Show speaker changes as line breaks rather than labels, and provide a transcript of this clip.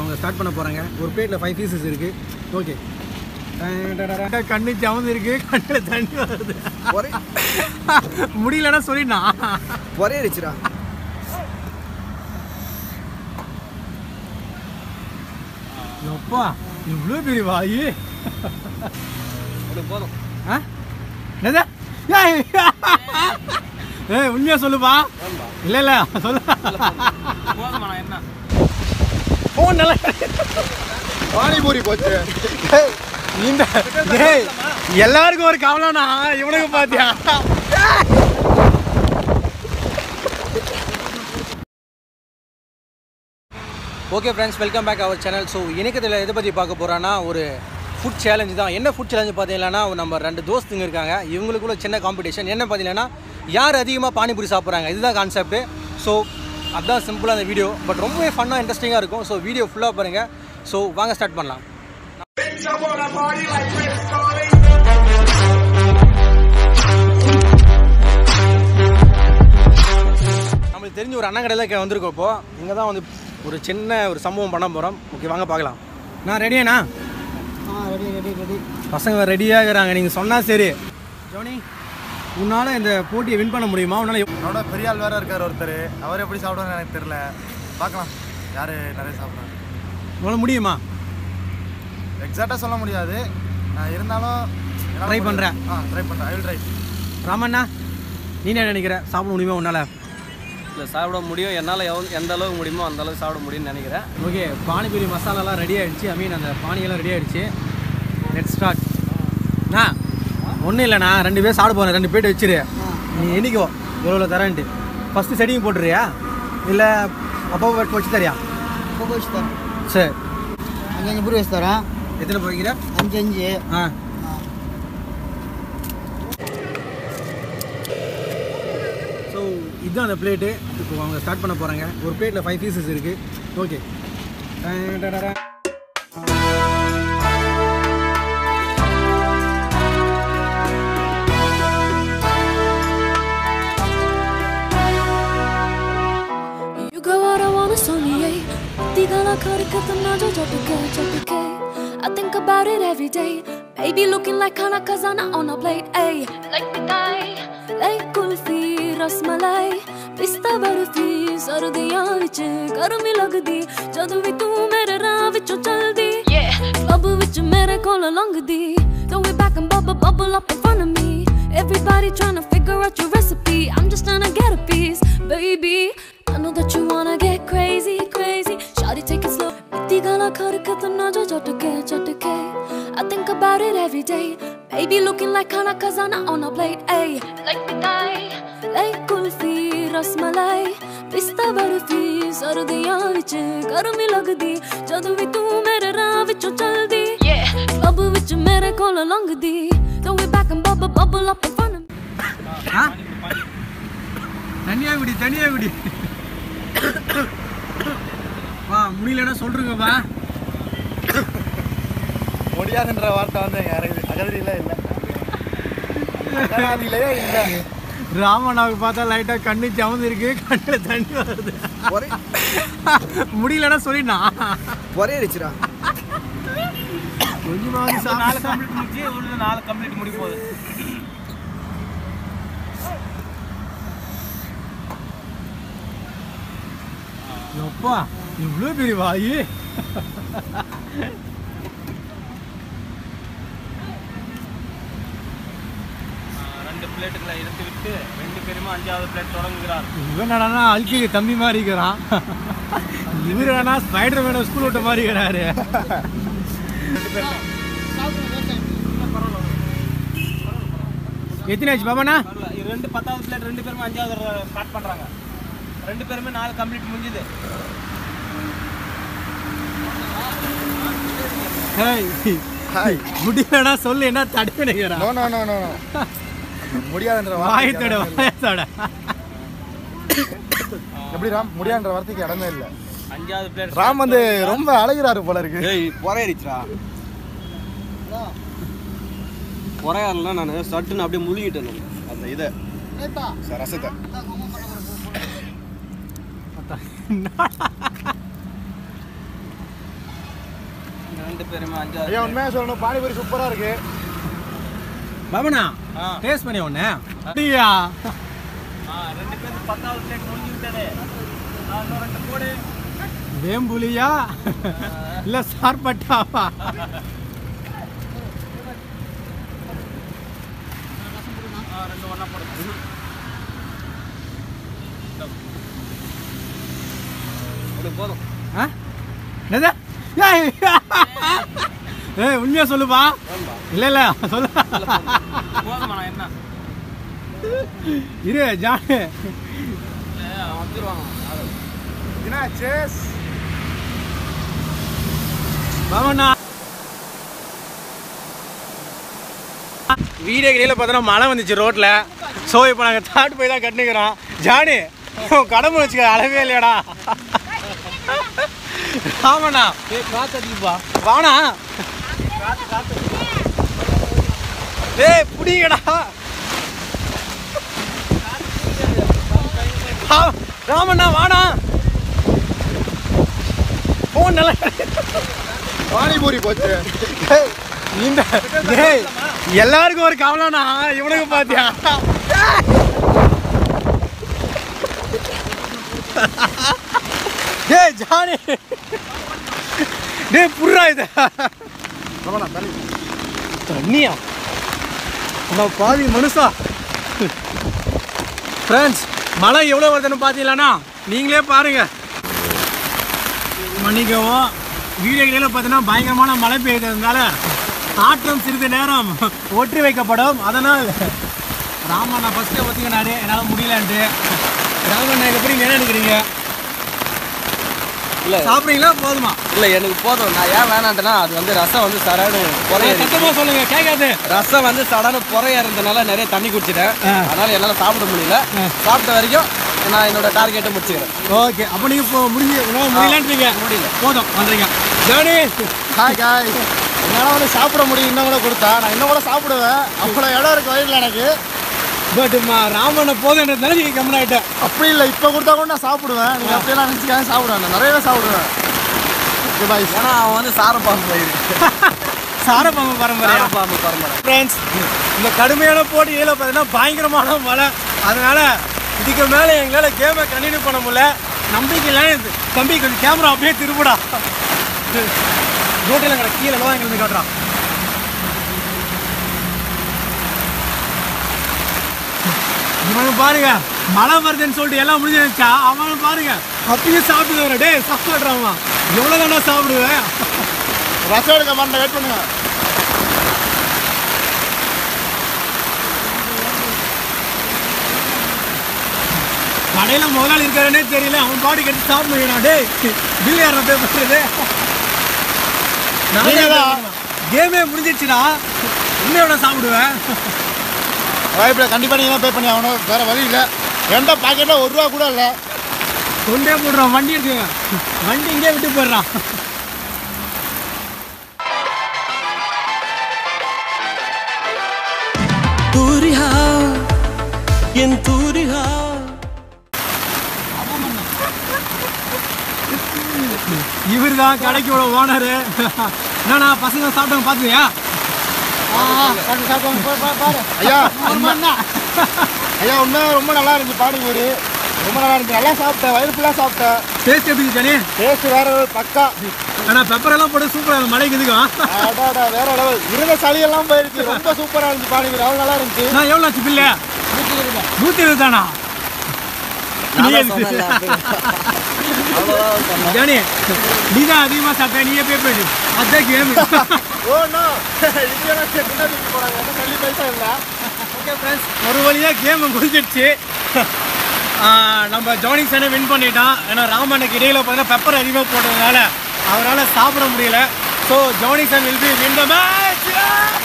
அவங்க ஸ்டார்ட் பண்ண போகிறாங்க ஒரு பிளேட்டில் ஃபைவ் பீசஸ் இருக்குது ஓகே கண்ணு சமந்து இருக்கு கண்ணில் தண்ணி வருது
ஒரே
முடியலன்னா சொல்லினா
ஒரே அடிச்சுடா
எப்பா இவ்வளோ பெரிய வாயி
போதும்
ஆ என்னது ஏய் ஏய் உண்மையா சொல்லுப்பா இல்ல இல்ல சொல்லு
போதுமா என்ன
ஃபோன் நல்லா
பானிபூரி போச்சு
இந்த டேய் எல்லாருக்கும் ஒரு கவலைனா இவனுக்கு பாத்தியா okay friends welcome back our channel so இணைக்கத்தில் எதை பற்றி பார்க்க போகிறோன்னா ஒரு ஃபுட் சேலஞ்சு தான் என்ன ஃபுட் சேலஞ்சு பார்த்தீங்கன்னா நம்ம ரெண்டு தோஸ்துங்க இருக்காங்க இவங்களுக்குள்ள சின்ன காம்படிஷன் என்ன பார்த்தீங்கன்னா யார் அதிகமாக பானிபூரி சாப்பிட்றாங்க இதுதான் கான்செப்ட் ஸோ அதுதான் சிம்பிளாக அந்த வீடியோ பட் ரொம்பவே ஃபன்னாக இன்ட்ரெஸ்டிங்காக இருக்கும் ஸோ வீடியோ ஃபுல்லாக பாருங்கள் ஸோ வாங்க ஸ்டார்ட் பண்ணலாம் நம்மளுக்கு தெரிஞ்ச ஒரு அண்ணன் கடையில் இங்க வந்திருக்கோம் இப்போ இங்கே தான் வந்து ஒரு சின்ன ஒரு சம்பவம் பண்ண போகிறோம் ஓகே வாங்க பார்க்கலாம் நான் ரெடியாண்ணா
ஆ ரெடி ரெடி ரெடி
பசங்க ரெடியாகிறாங்க நீங்கள் சொன்னால் சரி ஜோனி உன்னால் இந்த போட்டியை வின் பண்ண முடியுமா உன்னால்
அவனோட பெரிய ஆள் வேற இருக்கார் ஒருத்தர் அவர் எப்படி சாப்பிடுவான்னு எனக்கு தெரியல பார்க்கலாம் யார் நிறைய சாப்பிட்றாங்க
உன்னால் முடியுமா
எக்ஸாக்டாக சொல்ல முடியாது நான் இருந்தாலும் என்னால
Try
முடியும்.
பண்ற?
ஆ ட்ரை பண்ணுறேன் ஐ வில் ட்ரை
ராமண்ணா நீ என்ன நினைக்கிற சாப்பிட முடியுமா உன்னால்
இல்லை சாப்பிட முடியும் என்னால் எவ் எந்த அளவுக்கு முடியுமோ அந்த அளவுக்கு சாப்பிட முடியும்னு நினைக்கிறேன்
ஓகே பானிபூரி மசாலாலாம் ரெடி ஆயிடுச்சு ஐ மீன் அந்த பானியெல்லாம் ரெடி ஆயிடுச்சு லெட் ஸ்டார்ட் அண்ணா ஒன்றும் இல்லைண்ணா ரெண்டு பேர் சாப்பிட போகிறேன் ரெண்டு பேர் வச்சிரு நீ எண்ணிக்கோ எவ்வளோ தரேன்ட்டு ஃபஸ்ட்டு செடியும் போட்டுறியா இல்லை அப்பா வச்சு தரியா
இப்போ வச்சு தரேன்
சரி
அஞ்சு அஞ்சு பூரி வச்சு தரேன்
எத்தனை போய்க்கிற
அஞ்சு அஞ்சு
ஆ ஸோ இதுதான் அந்த பிளேட்டு இப்போ அவங்க ஸ்டார்ட் பண்ண போகிறாங்க ஒரு பிளேட்டில் ஃபைவ் பீசஸ் இருக்குது okay
You got what I wanna someday. 네가 가르쳤던 저렇게 저렇게. I think about it every day. Baby looking like Hana Kazana on a plate. Ay, like the guy. Like kulfi, rasmalai. Pista barfi, ਸਰਦੀਆਂ ਵਿੱਚ ਗਰਮੀ ਲੱਗਦੀ ਜਦੋਂ ਵੀ ਤੂੰ ਮੇਰੇ ਰਾਹ ਵਿੱਚੋਂ ਚੱਲਦੀ yeah ਕਲੱਬ ਵਿੱਚ ਮੇਰੇ ਕੋਲ ਲੰਘਦੀ throw it back and bubble bubble up in front of me everybody trying to figure out your recipe i'm just trying to get a piece baby I know that you wanna get crazy, crazy. Shawty, take it slow. मिट्टी गला खर के तो ना जो झटके, झटके. I think about it every day. Baby looking like Hana Kazana on a plate. Ay, like the guy, like kulfi, rasmalai. Pista barfi, ਸਰਦੀਆਂ ਵਿੱਚ ਗਰਮੀ ਲੱਗਦੀ ਜਦੋਂ ਵੀ ਤੂੰ ਮੇਰੇ ਰਾਹ ਵਿੱਚੋਂ ਚੱਲਦੀ yeah ਕਲੱਬ ਵਿੱਚ ਮੇਰੇ ਕੋਲ ਲੰਘਦੀ throw it back and bubble bubble up in front of me
ஆ தனியாக விடி தனியாக விடி வா முடியலன்னா சொல்றீங்கப்பா
முடியாதுன்ற வார்த்தை வந்து எனக்கு அகதிரியில இல்லை அகதியிலேயே இல்லை
ராமண்ணாவுக்கு பார்த்தா லைட்டாக கண்ணு சமந்து இருக்கு கண்ணில் தண்ணி வருது
ஒரே
முடியலன்னா சொல்லினா
ஒரே அடிச்சுடா
கொஞ்சமாவது
நாலு
சாப்பிட்டு
கம்ப்ளீட் முடிச்சு ஒரு நாலு கம்ப்ளீட் முடி போகுது
எப்பா இவ்வளோ பெரிய வாயி
ரெண்டு பிளேட்டுகளை எடுத்து விட்டு ரெண்டு பேருமே அஞ்சாவது பிளேட் தொடங்குகிறார்
இவன் என்னடான்னா அல்கி தம்பி மாதிரி இருக்கிறான் இவர் வேணா ஸ்பைடர் மேன ஸ்கூல் விட்ட மாதிரி இருக்கிறாரு எத்தனை ஆச்சு பாபாண்ணா
பரவாயில்ல. இது ரெண்டு பத்தாவது பிளேட் ரெண்டு பேருமே அஞ்சாவது ஸ்டார்ட் பண்ணுறாங்க ரெண்டு பேருமே நாலு கம்ப்ளீட் முடிஞ்சுது
ஹேய்
ஹாய்
முடியலன்னா சொல்லு என்ன தடுப்பு நினைக்கிறான்
நோ நோ நோ நோ முடியாதுன்ற
வாயத்தோட
வார்த்தைக்கு
வாயத்தோட
எப்படி ராம் முடியாதுன்ற வார்த்தைக்கு இடமே இல்லை
அஞ்சாவது பிளேட்
ராம் வந்து ரொம்ப அழகிறாரு போல இருக்கு
ஒரே அடிச்சுடா
குறையாதுல நான் சட்டுன்னு அப்படியே முழுகிட்டேன் நான்.
அந்த இதை ரசத்தை
ரெண்டு பேருமே அஞ்சாவது
ஐயா உண்மையாக சொல்லணும் பானிபூரி சூப்பராக இருக்கு
பாபனா
ஆ.
டேஸ்ட் பண்ணி ஒன்று அப்படியா
ஆ ரெண்டு பேரும் பத்தாவது பிளேட் முடிஞ்சு விட்டது ஆ, இன்னும் ரெண்டு போடு
வேம்புலியா இல்லை சார்பட்டாவா
ஆ ரெண்டு ஒன்றா போடு உங்களுக்கு போதும்
ஆ என்னது ஏய் ஏய் உண்மையா சொல்லுப்பா இல்ல இல்ல சொல்லு
போதுமா நான் என்ன
இரு ஜானு
இல்லை வந்துடுவாங்க
என்ன சேஸ்
மாமண்ணா வீடியோ கடையில் பார்த்தோன்னா மழை வந்துச்சு ரோட்டில் ஸோ இப்போ நாங்கள் தாட்டு போய் தான் கட்டுக்கிறோம் ஜானி உன் கடமை வச்சுக்க அளவே இல்லையாடா ஆமாண்ணா
ஏய் காற்று அடிக்குப்பா
வாணா ஏய் புடிங்கடா ஆ- ராமண்ணா வாணா ஃபோன் நல்லா
பானிபூரி போச்சு
ஏய், இந்த ஏய் எல்லாருக்கும் ஒரு கவலைண்ணா இவனுக்கு பாத்தியா டேய் ஜானி டேய் புர்ரா இது தண்ணியா நான் பாதி மனுஷா ஃப்ரெண்ட்ஸ் மழை எவ்வளோ வருதுன்னு பார்த்தீங்களாண்ணா நீங்களே பாருங்க மன்னிக்கவும் வீடியோ கடையில் பார்த்தீங்கன்னா பயங்கரமான மழை பெய்ததுனால ஆற்றம் சிறிது நேரம் ஒற்றி வைக்கப்படும் அதனால் ராமண்ணா ஃபஸ்ட்டே ஒத்துக்கினாரு என்னால் முடியலன்ட்டு ராமண்ணா இதை எப்படி என்ன நினைக்கிறீங்க
இல்லை
சாப்பிட்றீங்களா போதுமா
இல்லை எனக்கு போதும் நான் ஏன் வேணான்ட்டேன்னா அது வந்து ரசம் வந்து சடனு புறைய
சத்தமாக சொல்லுங்க கேட்காது
ரசம் வந்து சடனு புறைய இருந்தனால நிறைய தண்ணி குடிச்சிட்டேன்
ஆ.
அதனால என்னால் சாப்பிட முடியல சாப்பிட்ட வரைக்கும் நான் என்னோட டார்கெட்டை முடிச்சுக்கிறேன்
ஓகே அப்போ நீங்கள் இப்போ முடிஞ்சு உங்களால் முடியலன்றீங்க
முடியல.
போதும் வந்துறீங்க ஜானி
ஹாய் காய் என்னால் வந்து சாப்பிட முடியும் இன்னும் கூட கொடுத்தா நான் இன்னும் கூட சாப்பிடுவேன் அவ்வளோ இடம் இருக்கு வயிறில் எனக்கு
பட் ராமண்ண போதுன்றதுனால நீங்கள் கம்முனாயிட்டேன்
அப்படி இல்லை இப்போ கொடுத்தா கூட நான் சாப்பிடுவேன் நீங்கள் அப்படியெல்லாம் நினச்சிக்காக சாப்பிடுவேன் நான் நிறையவே சாப்பிடுவேன் ஓகே பாய்
ஏன்னா அவன் வந்து சாரப்பாம்பு பயிர்
சாரப்பாம்பு பரம்பரையா
சாரப்பாம்பு பரம்பரை
ஃப்ரெண்ட்ஸ் இந்த கடுமையான போட்டியில் பார்த்தீங்கன்னா பயங்கரமான மழை அதனால இதுக்கு மேலே எங்களால் கேமை கண்டினியூ பண்ண முடியல நம்பிக்கை இல்லை தம்பி கொஞ்சம் கேமரா அப்படியே திரும்புடா ரோட்டில் கிடக்கு கீழே தான் எங்களுக்கு காட்டுறான் இவன் பாருங்க மழை வருதுன்னு சொல்லிட்டு எல்லாம் முடிஞ்சிருச்சா அவன் பாருங்க அப்பயும் சாப்பிட்டு வர டேய் சாப்பிட்றான் எவ்வளோ தானே சாப்பிடுவேன்
ரசம் எடுக்க மாட்டேன் வெயிட் பண்ணுங்க
கடையில முதலாளி இருக்காருன்னே தெரியல அவன் பாடி கட்டி சாப்பிடுறான் டேய் பில் யாரா பே பண்றது
நீங்கதான்.
கேமே முடிஞ்சிடுச்சுடா இன்னும் சாப்பிடுவேன்
வாய்ப்பில் கண்டிப்பாக நீங்கள் தான் பே பண்ணி ஆகணும் வேறு வழி இல்லை எந்த பாக்கெட்டில் ஒரு ரூபா கூட இல்லை
கொண்டே போடுறான் வண்டி இருக்குங்க வண்டி இங்கே விட்டு போயிடுறான்
தூரிஹா என் தூரிஹா
இவர் தான் கடைக்கோட ஓனரு என்னண்ணா பசங்க சாப்பிட்டாங்க பார்த்துக்கியா
ஐயா உண்மை- ஐயா உண்மையாக ரொம்ப நல்லா இருந்துச்சு பானிபூரி ரொம்ப நல்லா இருந்துச்சு நல்லா சாப்பிட்டேன் வயிறு ஃபுல்லாக சாப்பிட்டேன்
டேஸ்ட் எப்படி ஜனி
டேஸ்ட் வேற ஒரு பக்கா
ஆனால் பெப்பர் எல்லாம் போட்டு சூப்பராக மழைக்கு இதுக்கும்
அடாடா வேற லெவல் இருந்த சளியெல்லாம் போயிடுச்சு ரொம்ப சூப்பராக இருந்துச்சு பானிபூரி அவ்வளோ நல்லா இருந்துச்சு
நான் எவ்வளோ ஆச்சு பில்லு நூற்றி இருபது தானா ஜானி நீ தான் அதிகமாக சாப்பிட்ட நீயே பே பண்ணு அதான் கேம்
ஓ நோ இப்படியெல்லாம் முன்னாடி போகிறாங்க என்ன சளி பைசா இல்லை
ஓகே ஃப்ரெண்ட்ஸ் ஒரு வழியாக கேம் முடிஞ்சிடுச்சு ஆஹ் நம்ம ஜானி சனை வின் பண்ணிட்டான் ஏன்னா ராமனுக்கு இடையில பார்த்தீங்கன்னா பெப்பர் அதிகமாக போட்டதுனால அவரால் சாப்பிட முடியல so Johnny son will be win the match